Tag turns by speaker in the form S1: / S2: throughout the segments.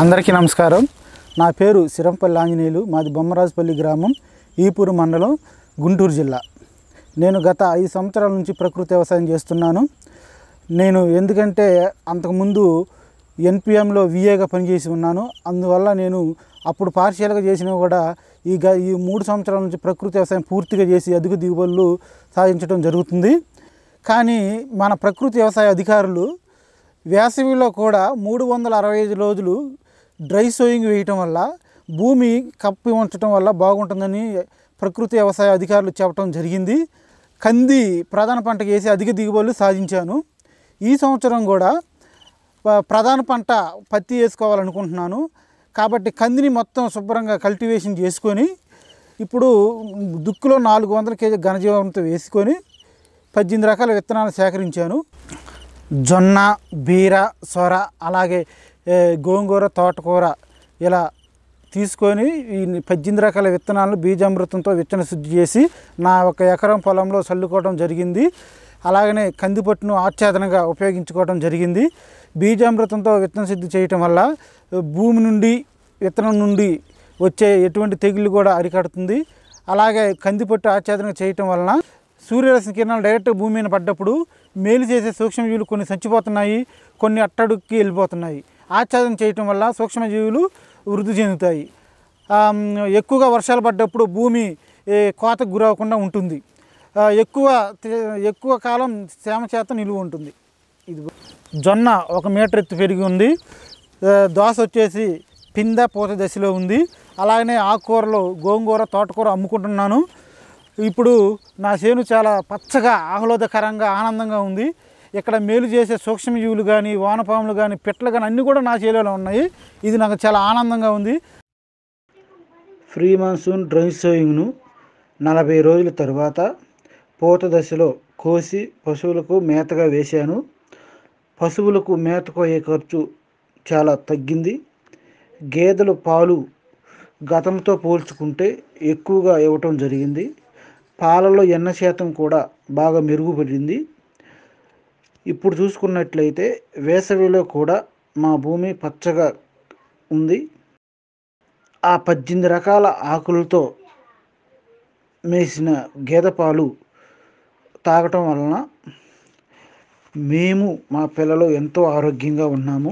S1: అందరికీ నమస్కారం నా పేరు సిరంపల్లి ఆంజనేయులు మాది బొమ్మరాజుపల్లి గ్రామం ఈపూరు మండలం గుంటూరు జిల్లా నేను గత ఐదు సంవత్సరాల నుంచి ప్రకృతి వ్యవసాయం చేస్తున్నాను నేను ఎందుకంటే అంతకుముందు ఎన్పిఎంలో విఏగా పనిచేసి ఉన్నాను అందువల్ల నేను అప్పుడు పార్షియల్గా చేసినవి కూడా ఈ గ ఈ మూడు సంవత్సరాల నుంచి ప్రకృతి వ్యవసాయం పూర్తిగా చేసి అధిక దిగుబడులు సాధించడం జరుగుతుంది కానీ మన ప్రకృతి వ్యవసాయ అధికారులు వేసవిలో కూడా మూడు వందల అరవై ఐదు రోజులు డ్రై సోయింగ్ వేయటం వల్ల భూమి కప్పి ఉంచడం వల్ల బాగుంటుందని ప్రకృతి వ్యవసాయ అధికారులు చెప్పడం జరిగింది కంది ప్రధాన పంటకు వేసి అధిక దిగుబడులు సాధించాను ఈ సంవత్సరం కూడా ప- ప్రధాన పంట పత్తి వేసుకోవాలనుకుంటున్నాను కాబట్టి కందిని మొత్తం శుభ్రంగా కల్టివేషన్ చేసుకొని ఇప్పుడు దుక్కులో నాలుగు వందల కేజీ ఘనజీవంతో వేసుకొని పద్దెనిమిది రకాల విత్తనాలు సేకరించాను జొన్న బీర సొర అలాగే ఏ, గోంగూర తోటకూర ఇలా తీసుకొని ఈ పద్దెనిమిది రకాల విత్తనాలను బీజామృతంతో విత్తన శుద్ధి చేసి నా ఒక ఎకరం పొలంలో చల్లుకోవడం జరిగింది అలాగనే కందిపట్టును ఆచ్ఛాదనగా ఉపయోగించుకోవడం జరిగింది బీజామృతంతో విత్తన శుద్ధి చేయటం వల్ల భూమి నుండి విత్తనం నుండి వచ్చే ఎటువంటి తెగుళ్ళు కూడా అరికడుతుంది అలాగే కందిపట్టు ఆచ్ఛాదన చేయటం వలన సూర్యరశ్మి కిరణాలు డైరెక్ట్ భూమి మీద పడ్డప్పుడు మేలు చేసే సూక్ష్మజీవులు కొన్ని చచ్చిపోతున్నాయి కొన్ని అట్టడుక్కి వెళ్ళిపోతున్నాయి ఆచ్ఛాదన చేయటం వల్ల సూక్ష్మజీవులు వృద్ధి చెందుతాయి ఆమ్, ఎక్కువగా వర్షాలు పడ్డప్పుడు భూమి ఏ, కోతకు గురవకుండా ఉంటుంది ఆ, ఎక్కువ తే- ఎక్కువ కాలం తేమ శాతం నిలువ ఉంటుంది ఇది జొన్న ఒక మీటర్ ఎత్తు పెరిగి ఉంది ఆ, దోస వచ్చేసి పింద పూత దశలో ఉంది అలాగనే ఆకుకూరలు గోంగూర తోటకూర అమ్ముకుంటున్నాను ఇప్పుడు నా చేను చాలా పచ్చగా ఆహ్లాదకరంగా ఆనందంగా ఉంది ఇక్కడ మేలు చేసే సూక్ష్మజీవులు కానీ వానపాములు కానీ పిట్టలు కానీ అన్నీ కూడా నా చేలో ఉన్నాయి ఇది నాకు చాలా ఆనందంగా ఉంది ఫ్రీ మాన్సూన్ డ్రై సోయింగ్ను నలభై రోజుల తర్వాత పూత దశలో కోసి పశువులకు మేతగా వేశాను పశువులకు మేత కోయే ఖర్చు చాలా తగ్గింది గేదెలు పాలు గతంతో పోల్చుకుంటే ఎక్కువగా ఇవ్వటం జరిగింది పాలలో ఎన్న శాతం కూడా బాగా మెరుగుపడింది ఇప్పుడు చూసుకున్నట్లయితే వేసవిలో కూడా మా భూమి పచ్చగా ఉంది ఆ పద్దెనిమిది రకాల ఆకులతో మేసిన గేదె పాలు తాగటం వలన మేము మా పిల్లలు ఎంతో ఆరోగ్యంగా ఉన్నాము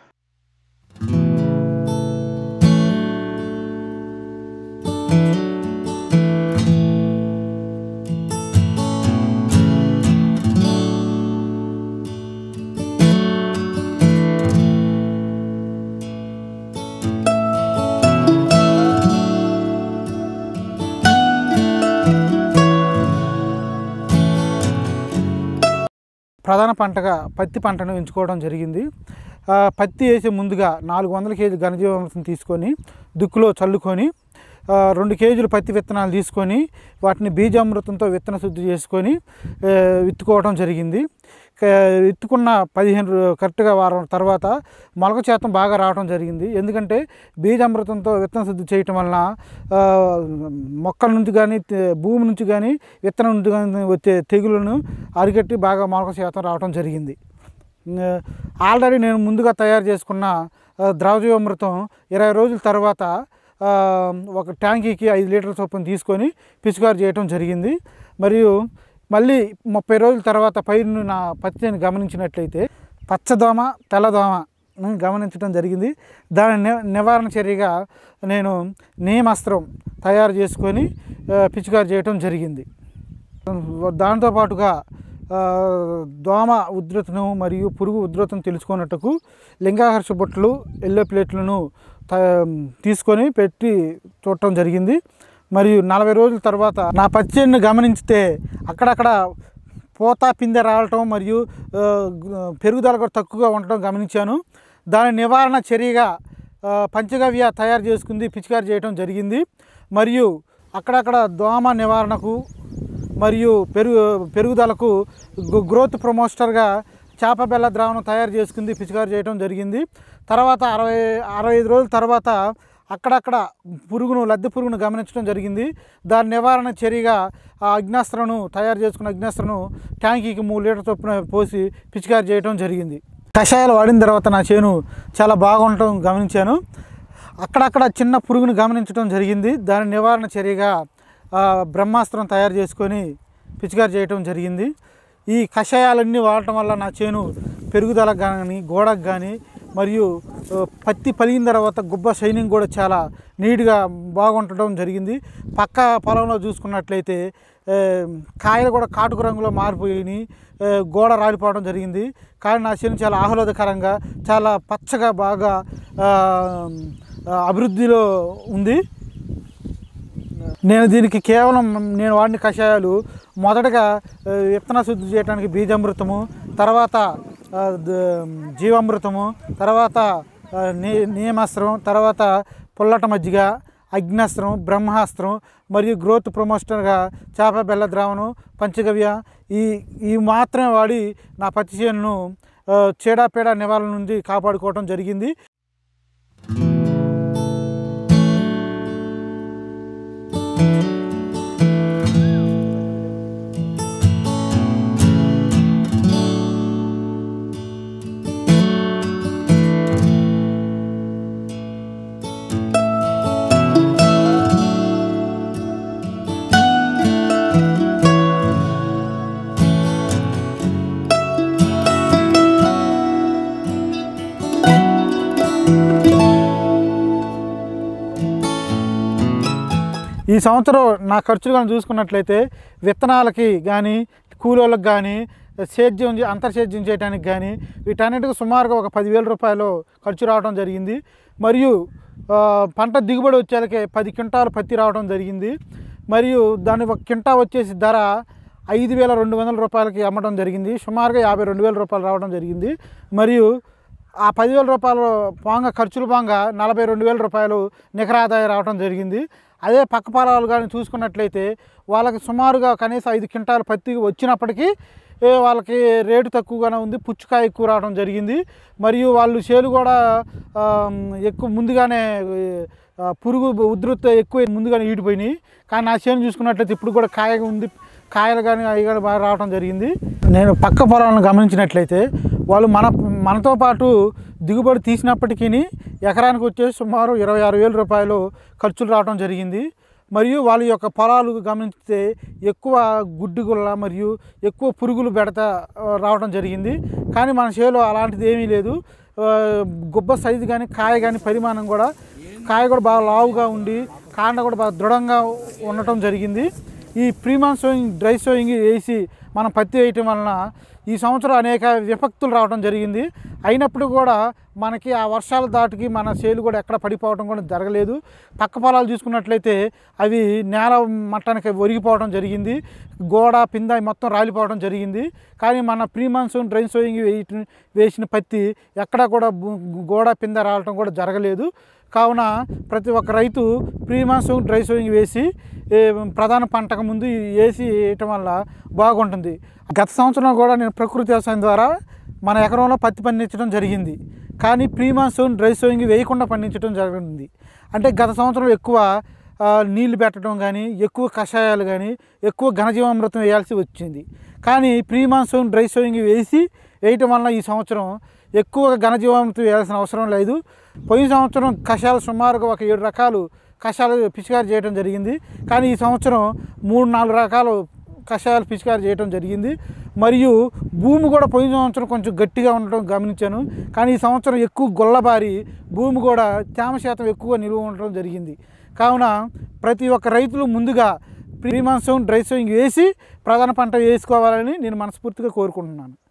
S1: ప్రధాన పంటగా పత్తి పంటను ఎంచుకోవడం జరిగింది ఆ, పత్తి వేసే ముందుగా నాలుగు వందల కేజీ ఘనజీవామృతం తీసుకొని దుక్కులో చల్లుకొని ఆ, రెండు కేజీలు పత్తి విత్తనాలు తీసుకొని వాటిని బీజామృతంతో విత్తన శుద్ధి చేసుకొని ఆ, విత్తుకోవడం జరిగింది క- విత్తుకున్న పదిహేను రో- కరెక్ట్గా వారం తర్వాత మొలక శాతం బాగా రావడం జరిగింది ఎందుకంటే బీజామృతంతో విత్తన శుద్ధి చేయటం వలన ఆ, మొక్కల నుంచి కానీ తె- భూమి నుంచి కానీ విత్తనం నుంచి కానీ వచ్చే తెగులను అరికట్టి బాగా మొలక శాతం రావడం జరిగింది ఆ, ఆల్రెడీ నేను ముందుగా తయారు చేసుకున్న ఆ, ద్రవజీవామృతం ఇరవై రోజుల తర్వాత ఆ, ఒక ట్యాంకీకి ఐదు లీటర్ల చొప్పున తీసుకొని పిచికారు చేయటం జరిగింది మరియు మళ్ళీ ముప్పై రోజుల తర్వాత పైరును నా పత్తిని గమనించినట్లయితే పచ్చదోమ తెల్లదోమ గమనించడం జరిగింది దాని ని నివారణ చర్యగా నేను నీమస్త్రం తయారు చేసుకొని ఆ, పిచికారు చేయటం జరిగింది దాంతోపాటుగా ఆ, దోమ ఉధృతను మరియు పురుగు ఉధృతను తెలుసుకున్నట్టుకు లింగాకర్ష బొట్లు ఎల్లో ప్లేట్లను త- తీసుకొని పెట్టి చూడటం జరిగింది మరియు నలభై రోజుల తర్వాత నా పచ్చడిని గమనించితే అక్కడక్కడ పూత పిందె రావటం మరియు ఆ, గు- పెరుగుదల కూడా తక్కువగా ఉండటం గమనించాను దాని నివారణ చర్యగా ఆ, పంచగవ్య తయారు చేసుకుంది పిచికారి చేయటం జరిగింది మరియు అక్కడక్కడ దోమ నివారణకు మరియు పెరుగు పెరుగుదలకు గ్రో- గ్రోత్ ప్రమోస్టర్గా చేప బెల్ల ద్రావణం తయారు చేసుకుంది పిచికారి చేయడం జరిగింది తర్వాత అరవై అరవై ఐదు రోజుల తర్వాత అక్కడక్కడ పురుగును లద్దె పురుగును గమనించడం జరిగింది దాని నివారణ చర్యగా ఆ అగ్నాస్త్రను తయారు చేసుకున్న అగ్నాస్త్రను ట్యాంకీకి మూడు లీటర్ చొప్పున పోసి పిచికారి చేయడం జరిగింది కషాయాలు వాడిన తర్వాత నా చేను చాలా బాగుండటం గమనించాను అక్కడక్కడ చిన్న పురుగును గమనించడం జరిగింది దాని నివారణ చర్యగా ఆ, బ్రహ్మాస్త్రం తయారు చేసుకొని పిచికారి చేయటం జరిగింది ఈ కషాయాలన్నీ వాడటం వల్ల నా చేను పెరుగుదలకు కానీ గోడకు కానీ మరియు ఆ, పత్తి పలిగిన తర్వాత గుబ్బ షైనింగ్ కూడా చాలా నీట్గా బాగుండటం జరిగింది పక్క పొలంలో చూసుకున్నట్లయితే ఆ, కాయలు కూడా కాటుకు రంగులో మారిపోయినాయి ఆ, గోడ రాలిపోవడం జరిగింది కానీ నా చేను చాలా ఆహ్లాదకరంగా చాలా పచ్చగా బాగా ఆ, ఆ, అభివృద్ధిలో ఉంది నేను దీనికి కేవలం నేను వాడిన కషాయాలు మొదటగా ఆ, విత్తన శుద్ధి చేయడానికి బీజామృతము తర్వాత ఆ, ద- జీవామృతము తర్వాత ఆ, నీ నియమాస్త్రం తర్వాత పుల్లట మజ్జిగ అగ్నాస్త్రం బ్రహ్మాస్త్రం మరియు గ్రోత్ ప్రమోషనర్గా చేప బెల్ల ద్రావణం పంచగవ్య ఈ ఈ మాత్రమే వాడి నా పత్తి చేనును ఆ, చీడపీడ నివారణ నుండి కాపాడుకోవడం జరిగింది ఈ సంవత్సరం నా ఖర్చులు కానీ చూసుకున్నట్లయితే విత్తనాలకి కానీ కూలీలకు కానీ సేద్యం చే- అంతర్సేద్యం చేయడానికి కానీ వీటన్నిటికి సుమారుగా ఒక పదివేల రూపాయలు ఖర్చు రావడం జరిగింది మరియు ఆ, పంట దిగుబడి వచ్చేలకే పది క్వింటాలు పత్తి రావడం జరిగింది మరియు దాని ఒక క్వింటా వచ్చేసి ధర ఐదు వేల రెండు వందల రూపాయలకి అమ్మడం జరిగింది సుమారుగా యాభై రెండు వేల రూపాయలు రావడం జరిగింది మరియు ఆ పదివేల రూపాయలు పాంగ ఖర్చులు పాంగ నలభై రెండు వేల రూపాయలు నికర ఆదాయం రావడం జరిగింది అదే పక్క పొలాలు కానీ చూసుకున్నట్లయితే వాళ్ళకి సుమారుగా కనీసం ఐదు క్వింటాలు పత్తి వచ్చినప్పటికీ ఏ, వాళ్ళకి రేటు తక్కువగానే ఉంది పుచ్చుకాయ ఎక్కువ రావడం జరిగింది మరియు వాళ్ళు చేలు కూడా ఆమ్, ఎక్కువ ముందుగానే ఆ, పురుగు ఉధృత ఎక్కువ ముందుగానే ఈడిపోయినాయి కానీ నా చేను చూసుకున్నట్లయితే ఇప్పుడు కూడా కాయ ఉంది కాయలు కానీ అవి కానీ బాగా రావడం జరిగింది నేను పక్క పొలాలను గమనించినట్లయితే వాళ్ళు మన మనతో పాటు దిగుబడి తీసినప్పటికీ ఎకరానికి వచ్చేసి సుమారు ఇరవై ఆరు వేల రూపాయలు ఖర్చులు రావడం జరిగింది మరియు వాళ్ళ యొక్క పొలాలు గమనిస్తే ఎక్కువ గుడ్డి గుల్ల మరియు ఎక్కువ పురుగులు బెడత ఆ, రావడం జరిగింది కానీ మన చేలో అలాంటిది ఏమీ లేదు ఆ, గుబ్బ సైజు కానీ కాయ కానీ పరిమాణం కూడా కాయ కూడా బాగా లావుగా ఉండి కాండ కూడా బాగా దృఢంగా ఉండటం జరిగింది ఈ ప్రీమాన్ సోయింగ్ డ్రై సోయింగ్ వేసి మనం పత్తి వేయటం వలన ఈ సంవత్సరం అనేక విపక్తులు రావడం జరిగింది అయినప్పుడు కూడా మనకి ఆ వర్షాల దాటికి మన చేలు కూడా ఎక్కడ పడిపోవడం కూడా జరగలేదు పక్క పొలాలు చూసుకున్నట్లయితే అవి నేల మట్టానికి ఒరిగిపోవడం జరిగింది గోడ పింద మొత్తం రాలిపోవడం జరిగింది కానీ మన ప్రీ మాన్సూన్ డ్రై సోయింగ్ వేయటం వేసిన పత్తి ఎక్కడా కూడా భూ- గోడ పింద రావటం కూడా జరగలేదు కావున ప్రతి ఒక్క రైతు ప్రీ మాన్సూన్ డ్రై సోయింగ్ వేసి ఏ, ప్రధాన పంటకు ముందు ఇది వేసి వేయటం వల్ల బాగుంటుంది గత సంవత్సరం కూడా నేను ప్రకృతి వ్యవసాయం ద్వారా మన ఎకరంలో పత్తి పండించడం జరిగింది కానీ ప్రీ మాన్సూన్ డ్రై సోయింగ్ వేయకుండా పండించడం జరిగింది అంటే గత సంవత్సరం ఎక్కువ ఆ, నీళ్లు పెట్టడం కానీ ఎక్కువ కషాయాలు కానీ ఎక్కువ ఘనజీవామృతం వేయాల్సి వచ్చింది కానీ ప్రీ మాన్సూన్ డ్రై సోయింగ్ వేసి వేయటం వలన ఈ సంవత్సరం ఎక్కువగా ఘనజీవామృతం వేయాల్సిన అవసరం లేదు పోయిన సంవత్సరం కషాయాలు సుమారుగా ఒక ఏడు రకాలు కషాయాలు పిచికారి చేయడం జరిగింది కానీ ఈ సంవత్సరం మూడు నాలుగు రకాలు కషాయాలు పిచికారి చేయడం జరిగింది మరియు భూమి కూడా పోయిన సంవత్సరం కొంచెం గట్టిగా ఉండటం గమనించాను కానీ ఈ సంవత్సరం ఎక్కువ గొల్లబారి భూమి కూడా తేమ శాతం ఎక్కువ నిలువ ఉండటం జరిగింది కావున ప్రతి ఒక్క రైతులు ముందుగా ప్రీ మాన్సూన్ డ్రై సోయింగ్ వేసి ప్రధాన పంట వేసుకోవాలని నేను మనస్ఫూర్తిగా కోరుకుంటున్నాను